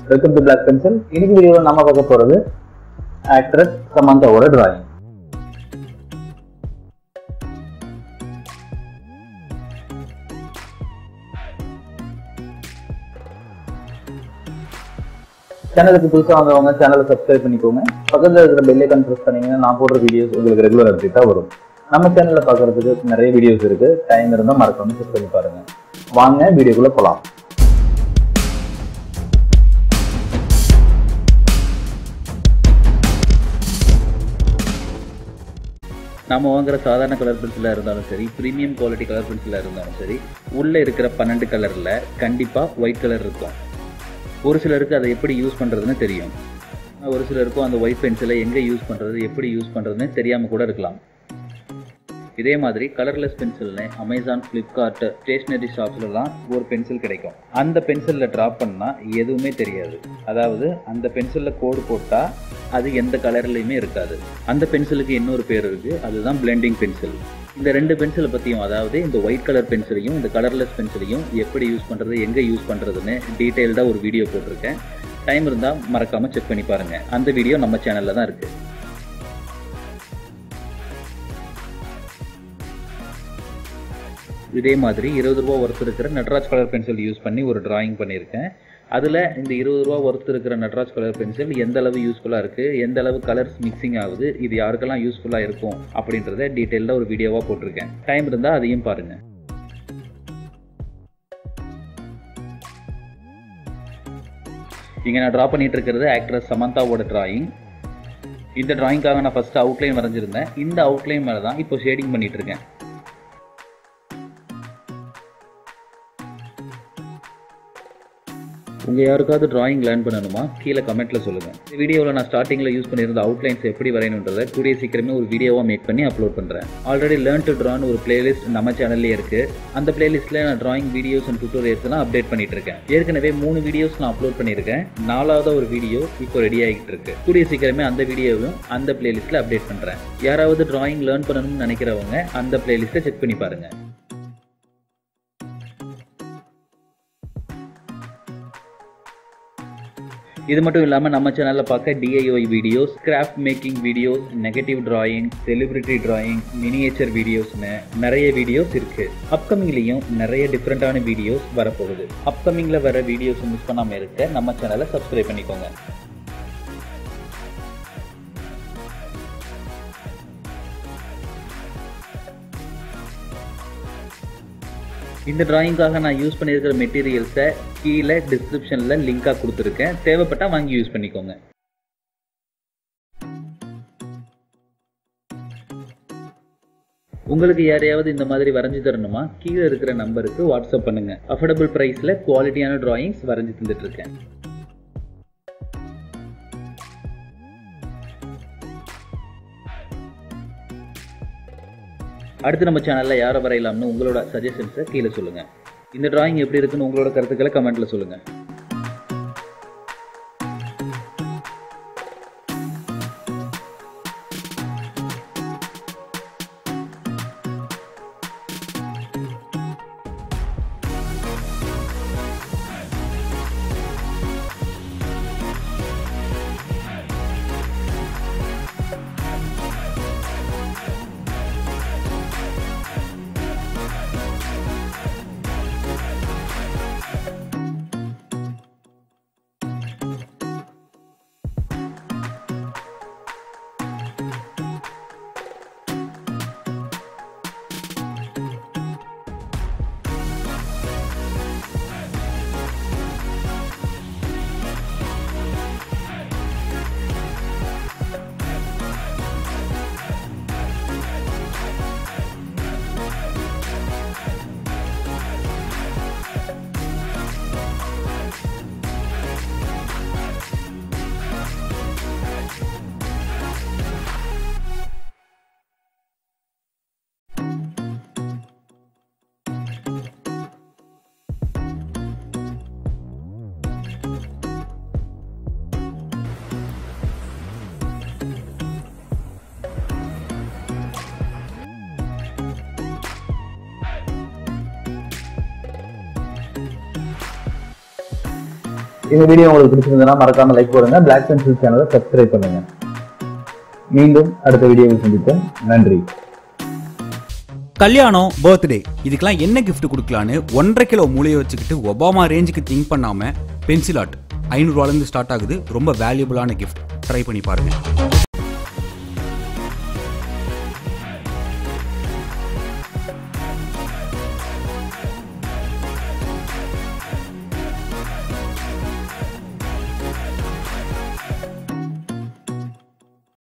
welcome to black pencil இன்னைக்கு வீடியோவில் நம்ம பார்க்க போகிறது ஆக்ட்ரஸ் சமந்தாவோட டிராயிங் சேனலுக்கு புதுசாக வந்தவங்க சேனலை சப்ஸ்கிரைப் பண்ணிக்கோங்க பக்கத்தில் இருக்கிற பெல் ஐக்கான் ப்ரெஸ் பண்ணீங்கன்னா நான் போடுற வீடியோஸ் உங்களுக்கு ரெகுலர் அப்டேட்டாக வரும் நம்ம சேனலில் பார்க்குறதுக்கு நிறைய வீடியோஸ் இருக்கு டைம் இருந்தால் மறக்காம செக் பண்ணி பாருங்க வாங்க வீடியோக்குள்ளே போகலாம் நம்ம வாங்குற சாதாரண கலர் பென்சிலாக இருந்தாலும் சரி ப்ரீமியம் குவாலிட்டி கலர் பென்சிலாக இருந்தாலும் சரி உள்ளே இருக்கிற பன்னெண்டு கலரில் கண்டிப்பாக ஒயிட் கலர் இருக்கும் ஒரு சிலருக்கு அதை எப்படி யூஸ் பண்ணுறதுன்னு தெரியும் ஒரு சிலருக்கும் அந்த ஒயிட் பென்சிலை எங்கே யூஸ் பண்ணுறது எப்படி யூஸ் பண்ணுறதுன்னு தெரியாமல் கூட இருக்கலாம் இதே மாதிரி கலர்லெஸ் பென்சில்னு அமேசான் ஃப்ளிப்கார்ட் ஸ்டேஷ்னரி ஷாப்ஸ்லலாம் ஒரு பென்சில் கிடைக்கும் அந்த பென்சிலில் ட்ராப் பண்ணால் எதுவுமே தெரியாது அதாவது அந்த பென்சிலில் கோடு போட்டால் அது எந்த கலர்லையுமே இருக்காது அந்த பென்சிலுக்கு இன்னொரு பேர் இருக்குது அதுதான் பிளெண்டிங் பென்சில் இந்த ரெண்டு பென்சிலை பற்றியும் அதாவது இந்த ஒயிட் கலர் பென்சிலையும் இந்த கலர்லெஸ் பென்சிலையும் எப்படி யூஸ் பண்ணுறது எங்கே யூஸ் பண்ணுறதுன்னு டீட்டெயில்டாக ஒரு வீடியோ போட்டிருக்கேன் டைம் இருந்தால் மறக்காமல் செக் பண்ணி பாருங்கள் அந்த வீடியோ நம்ம சேனலில் தான் இருக்குது இதே மாதிரி இருபது ரூபா ஒர்த் இருக்கிற நட்ராஜ் கலர் பென்சில் யூஸ் பண்ணி ஒரு டிராயிங் பண்ணியிருக்கேன் அதில் இந்த இருபது ரூபா ஒர்த் இருக்கிற நட்ராஜ் கலர் பென்சில் எந்த அளவு யூஸ்ஃபுல்லாக இருக்குது எந்த அளவு கலர்ஸ் மிக்சிங் ஆகுது இது யாருக்கெல்லாம் யூஸ்ஃபுல்லாக இருக்கும் அப்படின்றத டீட்டெயிலாக ஒரு வீடியோவாக போட்டிருக்கேன் டைம் இருந்தால் அதையும் பாருங்கள் இங்கே நான் ட்ரா பண்ணிட்டு இருக்கிறது ஆக்ட்ரஸ் சமந்தாவோட டிராயிங் இந்த டிராயிங்காக நான் ஃபஸ்ட்டு அவுட்லைன் வரைஞ்சிருந்தேன் இந்த அவுட்லைன் மேலே தான் இப்போ ஷேடிங் பண்ணிட்டு இருக்கேன் உங்கள் யாருக்காவது டிராயிங் லேர்ன் பண்ணணுமா கீழே கமெண்ட்டில் சொல்லுங்கள் இந்த வீடியோவில் நான் ஸ்டார்டிங்கில் யூஸ் பண்ணியிருந்த அவுட்லைன்ஸ் எப்படி வரையணுன்றதை கூடிய சீக்கிரமே ஒரு வீடியோவாக மேக் பண்ணி அப்லோட் பண்ணுறேன் ஆல்ரெடி லேர்ன் டு ட்ரான்னு ஒரு பிளேலிஸ்ட் நம்ம சேனல்லே இருக்குது அந்த பிளேலிஸ்ட்டில் நான் டிராயிங் வீடியோஸ் அண்ட் டுட்டோரியல்ஸ்லாம் அப்டேட் பண்ணிட்டு இருக்கேன் ஏற்கனவே மூணு வீடியோஸ் நான் அப்லோட் பண்ணியிருக்கேன் நாலாவது ஒரு வீடியோ இப்போ ரெடி ஆகிட்டு இருக்கு கூடிய சீக்கிரமே அந்த வீடியோவும் அந்த பிளேலிஸ்ட்டில் அப்டேட் பண்ணுறேன் யாராவது டிராயிங் லேர்ன் பண்ணணும்னு நினைக்கிறவங்க அந்த பிளேலிஸ்ட்டை செக் பண்ணி பாருங்கள் இது மட்டும் இல்லாமல் நம்ம சேனலில் பார்க்க DIY videos craft making videos negative drawing celebrity drawing miniature வீடியோஸ்னு நிறைய வீடியோஸ் இருக்குது அப்கமிங்லேயும் நிறைய டிஃப்ரெண்ட்டான வீடியோஸ் வரப்போகுது அப்கமிங்கில் வர வீடியோஸ் மிஸ் பண்ணாமல் இருக்க நம்ம சேனலை சப்ஸ்கிரைப் பண்ணிக்கோங்க இந்த டிராயிங்காக நான் யூஸ் பண்ணியிருக்கிற மெட்டீரியல்ஸை கீழே டிஸ்கிரிப்ஷனில் லிங்காக கொடுத்துருக்கேன் தேவைப்பட்டால் வாங்கி யூஸ் பண்ணிக்கோங்க உங்களுக்கு யாரையாவது இந்த மாதிரி வரைஞ்சி தரணுமா கீழே இருக்கிற நம்பருக்கு வாட்ஸ்அப் பண்ணுங்க அஃபோர்டபுள் ப்ரைஸில் குவாலிட்டியான டிராயிங்ஸ் வரைஞ்சி தந்துட்டு இருக்கேன் அடுத்து நம்ம சேனலில் யாரை வரையலாம்னு உங்களோட சஜஷன்ஸை கீழே சொல்லுங்கள் இந்த டிராயிங் எப்படி இருக்குன்னு உங்களோட கருத்துக்களை கமெண்ட்டில் சொல்லுங்கள் இந்த வீடியோ உங்களுக்கு பிடிச்சிருந்ததுன்னா மறக்காம லைக் போடுங்க பிளாக் பென்சில் சேனலை சப்ஸ்கிரைப் பண்ணுங்க மீண்டும் அடுத்த வீடியோவில் சந்திப்போம் நன்றி கல்யாணம் பர்த்டே இதுக்கெல்லாம் என்ன gift கொடுக்கலான்னு ஒன்றரை கிலோ மூளையை வச்சுக்கிட்டு ஒபாமா ரேஞ்சுக்கு திங்க் பண்ணாம பென்சில் ஆர்ட் ஐநூறுவாலேருந்து ஸ்டார்ட் ஆகுது ரொம்ப வேல்யூபிளான gift ட்ரை பண்ணி பாருங்க